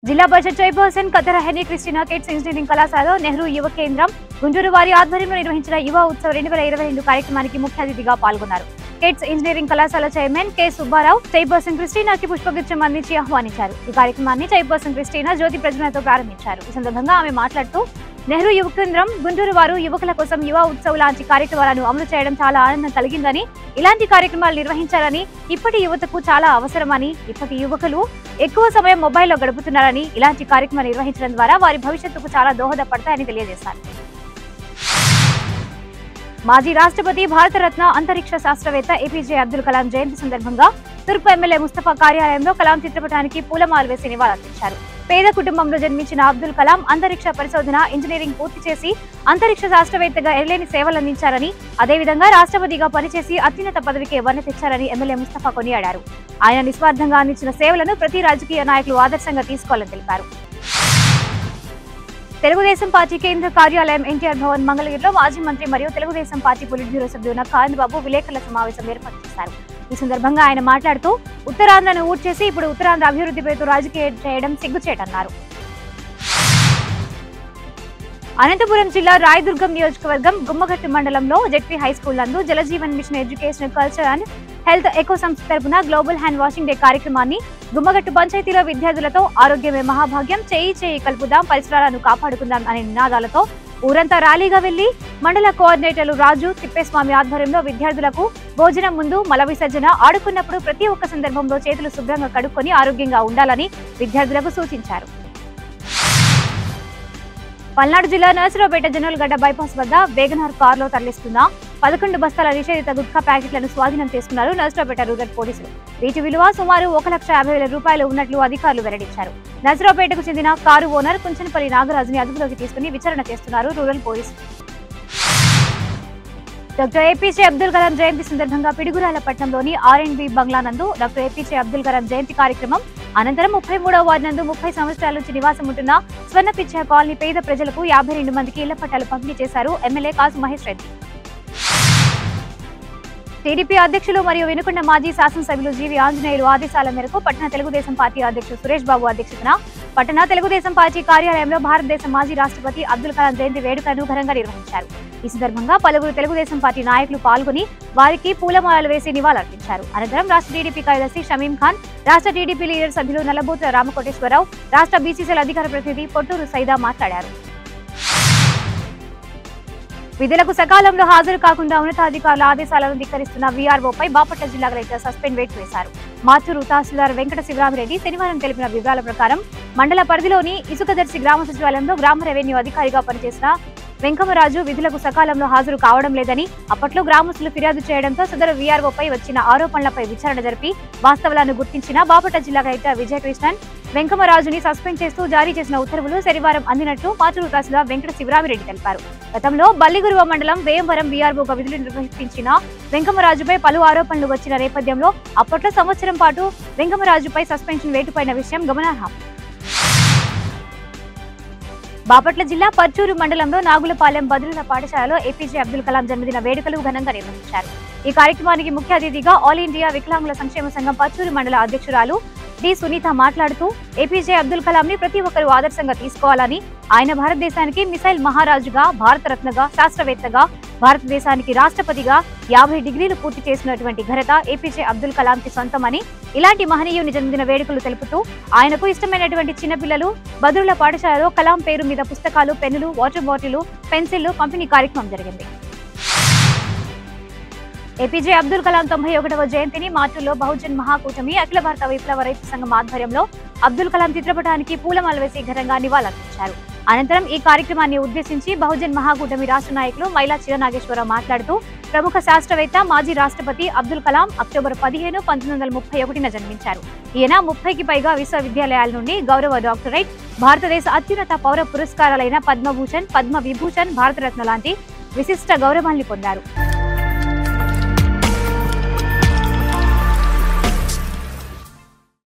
జిల్లా పరిషత్ chairperson Kathera Henry Christina KITS engineering కళాశాలలో నెహ్రూ యువ కేంద్రం గుంటూరు వారి ఆధ్వర్యంలో నిర్వహించిన యువ ఉత్సవ్ రెండు వేల ఇరవై రెండు కార్యక్రమానికి ముఖ్య అతిథిగా పాల్గొన్నారు కిడ్స్ ఇంజనీరింగ్ కళాశాల చైర్మన్ కె సుబ్బారావు చైర్పర్సన్ క్రిస్టినాకి పుష్పగుచ్చం అందించి ఆహ్వానించారు ఈ కార్యక్రమాన్ని చైర్పర్సన్ క్రిస్టినా జ్యోతి ప్రజ్వలతో ప్రారంభించారు ఈ సందర్భంగా ఆమె మాట్లాడుతూ నెహ్రూ యువ కేంద్రం గుంటూరు వారు యువకుల కోసం యువ ఉత్సవ్ లాంటి కార్యక్రమాలను అమలు చేయడం చాలా ఆనందం కలిగిందని ఇలాంటి కార్యక్రమాలు నిర్వహించాలని ఇప్పటి యువతకు చాలా అవసరమని ఇప్పటి యువకులు ఎక్కువ సమయం మొబైల్లో గడుపుతున్నారని ఇలాంటి కార్యక్రమాలు నిర్వహించడం ద్వారా వారి భవిష్యత్తుకు చాలా దోహదపడతాయని తెలియజేశారు మాజీ రాష్ట్రపతి భారతరత్న అంతరిక్ష శాస్త్రవేత్త ఏపీజే అబ్దుల్ కలాం జయంతి సందర్భంగా తూర్పు ఎమ్మెల్యే ముస్తఫా కార్యాలయంలో కలాం చిత్రపటానికి పూలమాల వేసి నివాళులర్పించారు పేద కుటుంబంలో జన్మించిన అబ్దుల్ కలాం అంతరిక్ష పరిశోధన ఇంజనీరింగ్ పూర్తి చేసి అంతరిక్ష శాస్త్రవేత్తగా ఎనలేని సేవలందించారని అదేవిధంగా రాష్ట్రపతిగా పనిచేసి అత్యున్నత పదవికి వన్నె తెచ్చారని ఎమ్మెల్యే ముస్తఫా కొనియాడారు ఆయన నిస్వార్థంగా అందించిన సేవలను ప్రతి రాజకీయ నాయకులు ఆదర్శంగా తీసుకోవాలని తెలిపారు తెలుగుదేశం పార్టీ కేంద్ర కార్యాలయం ఎన్టీఆర్ భవన్ మంగళగిరిలో మాజీ మంత్రి మరియు తెలుగుదేశం పార్టీ పొలిట్ బ్యూరో సభ్యులు నక్కానంద్ బాబు విలేకరుల సమావేశం ఏర్పాటు చేశారు ఈ సందర్భంగా ఆయన మాట్లాడుతూ ఉత్తరాంధ్రను ఊడ్చేసి ఇప్పుడు ఉత్తరాంధ్ర అభివృద్ధి పేరుతో రాజకీయం చేయడం సిగ్గుచేటన్నారు అనంతపురం జిల్లా రాయదుర్గం నియోజకవర్గం గుమ్మగట్టు మండలంలో జెడ్పీ హై స్కూల్ నందు Jal Jeevan mission education culture and health eco సంస్థ తరపున గ్లోబల్ హ్యాండ్ వాషింగ్ డే కార్యక్రమాన్ని గుమ్మగట్టు పంచాయతీలో విద్యార్థులతో ఆరోగ్యమే మహాభాగ్యం చేయి చేయి కలుపుదాం పరిసరాలను కాపాడుకుందాం అనే నినాదాలతో ఊరంతా ర్యాలీగా వెళ్లి మండల కోఆర్డినేటర్లు రాజు తిప్పేస్వామి ఆధ్వర్యంలో విద్యార్థులకు భోజనం ముందు మల విసర్జన ఆడుకున్నప్పుడు ప్రతి ఒక్క సందర్భంలో చేతులు శుభ్రంగా కడుక్కొని ఆరోగ్యంగా ఉండాలని విద్యార్థులకు సూచించారు పల్నాడు జిల్లా నర్సరావుపేట జనరల్గడ్డ బైపాస్ వద్ద వేగనార్ కారులో తరలిస్తున్న పదకొండు బస్తాల నిషేధిత గుట్కా ప్యాకెట్లను స్వాధీనం చేసుకున్నారు నర్సరావుపేట రూరల్ పోలీసులు వీటి విలువ సుమారు ఒక లక్ష యాభై వేల రూపాయలు ఉన్నట్లు అధికారులు వెల్లడించారు నర్సరావుపేటకు చెందిన కారు ఓనర్ కుంచనపల్లి నాగరాజుని అదుపులోకి తీసుకుని విచారణ చేస్తున్నారు రూరల్ పోలీసులు డాక్టర్ ఏపీజే అబ్దుల్ కలాం జయంతి సందర్భంగా పిడుగురాల పట్టణంలోని ఆర్ అండ్ బి బంగ్లా నందు డాక్టర్ ఏపీజే అబ్దుల్ కలాం జయంతి కార్యక్రమం అనంతరం ముప్పై మూడవ వార్డు నందు ముప్పై సంవత్సరాల నుంచి నివాసం ఉంటున్న స్వర్ణపిచ్చ కాలనీ పేద ప్రజలకు యాభై రెండు మందికి ఇళ్ల పట్టాలు పంపిణీ చేశారు ఎమ్మెల్యే కాసు మహేష్ రెడ్డి టీడీపీ అధ్యక్షులు మరియు వినుకొండ మాజీ శాసనసభ్యులు జీవి ఆంజనేయులు ఆదేశాల మేరకు పట్టణ తెలుగుదేశం పార్టీ అధ్యక్షుడు సురేష్ బాబు అధ్యక్షతన పట్టణ తెలుగుదేశం పార్టీ కార్యాలయంలో భారతదేశ మాజీ రాష్ట్రపతి అబ్దుల్ కలాం జయంతి వేడుకను ఘనంగా నిర్వహించారు ఈ సందర్భంగా పలువురు తెలుగుదేశం పార్టీ నాయకులు పాల్గొని వారికి పూలమాలలు వేసి నివాళులర్పించారు అనంతరం రాష్ట్ర టీడీపీ కార్యదర్శి షమీం ఖాన్ రాష్ట్ర టీడీపీ లీడర్ సభ్యులు నల్లబోతుల రామకోటేశ్వరరావు రాష్ట్ర బీసీసీల అధికార ప్రతినిధి పొట్టూరు సైదా మాట్లాడారు విధులకు సకాలంలో హాజరు కాకుండా ఉన్నతాధికారుల ఆదేశాలను ధిక్కరిస్తున్న వీఆర్ఓపై బాపట్ల జిల్లా కలెక్టర్ సస్పెండ్ వేటు వేశారు మాచూరు తహసీల్దార్ వెంకట శివరామిరెడ్డి శనివారం తెలిపిన వివరాల ప్రకారం మండల పరిధిలోని ఇసుకదర్శి గ్రామ సచివాలయంలో గ్రామ రెవెన్యూ అధికారిగా పనిచేసిన వెంకమరాజు విధులకు సకాలంలో హాజరు కావడం లేదని అప్పట్లో గ్రామస్తులు ఫిర్యాదు చేయడంతో సదరు వీఆర్ఓపై వచ్చిన ఆరోపణలపై విచారణ జరిపి వాస్తవాలను గుర్తించిన బాపట్ల జిల్లా కలెక్టర్ విజయకృష్ణన్ వెంకమరాజుని సస్పెండ్ చేస్తూ జారీ చేసిన ఉత్తర్వులు శనివారం అందినట్లు మాచూరు తహసీల్దార్ వెంకట శివరామిరెడ్డి తెలిపారు గతంలో బల్లిగురువ మండలం వేయంవరం వీఆర్ఓగా విధులు నిర్వహించిన వెంకమరాజుపై పలు ఆరోపణలు వచ్చిన నేపథ్యంలో అప్పట్లో సంవత్సరం పాటు వెంకమరాజుపై సస్పెన్షన్ వేటుపైన విషయం గమనార్హం బాపట్ల జిల్లా పర్చూరు మండలంలో నాగులపాలెం బదులుల పాఠశాలలో ఏపీజే అబ్దుల్ కలాం జన్మదిన వేడుకలు ఘనంగా నిర్వహించారు ఈ కార్యక్రమానికి ముఖ్య అతిథిగా ఆల్ ఇండియా వికలాంగుల సంక్షేమ సంఘం పర్చూరు మండల అధ్యక్షురాలు డి సునీత మాట్లాడుతూ ఏపీజే అబ్దుల్ కలాం ని ప్రతి ఒక్కరూ ఆదర్శంగా తీసుకోవాలని ఆయన భారతదేశానికి మిసైల్ మహారాజుగా భారతరత్నగా శాస్త్రవేత్తగా భారతదేశానికి రాష్ట్రపతిగా యాభై డిగ్రీలు పూర్తి చేసినటువంటి ఘనత ఏపీజే అబ్దుల్ కలాం కి సొంతమని ఇలాంటి మహనీయుని జన్మదిన వేడుకలు తెలుపుతూ ఆయనకు ఇష్టమైనటువంటి చిన్నపిల్లలు బదురుల పాఠశాలలో కలాం పేరు మీద పుస్తకాలు పెన్నులు వాటర్ బాటిల్ పెన్సిళ్లు పంపిణీ కార్యక్రమం జరిగింది ఏపీజే అబ్దుల్ కలాం తొంభై ఒకటవ జయంతిని మాటూరులో బహుజన్ మహాకూటమి అఖిల భారత విప్లవ రైతు సంఘం ఆధ్వర్యంలో అబ్దుల్ కలాం చిత్రపటానికి పూలమాల వేసి ఘనంగా నివాళులర్పించారు అనంతరం ఈ కార్యక్రమాన్ని ఉద్దేశించి బహుజన్ మహాకూటమి రాష్ట్ర నాయకులు మైలా చిరనాగేశ్వరరావు మాట్లాడుతూ ప్రముఖ శాస్త్రవేత్త మాజీ రాష్ట్రపతి అబ్దుల్ కలాం అక్టోబర్ పదిహేను పంతొమ్మిది వందల ముప్పై ఒకటిన జన్మించారు ఈయన ముప్పైకి పైగా విశ్వవిద్యాలయాల నుండి గౌరవ డాక్టరేట్ భారతదేశ అత్యున్నత పౌర పురస్కారాలైన పద్మభూషణ్ పద్మ విభూషణ్ భారతరత్న లాంటి విశిష్ట గౌరవాల్ని పొందారు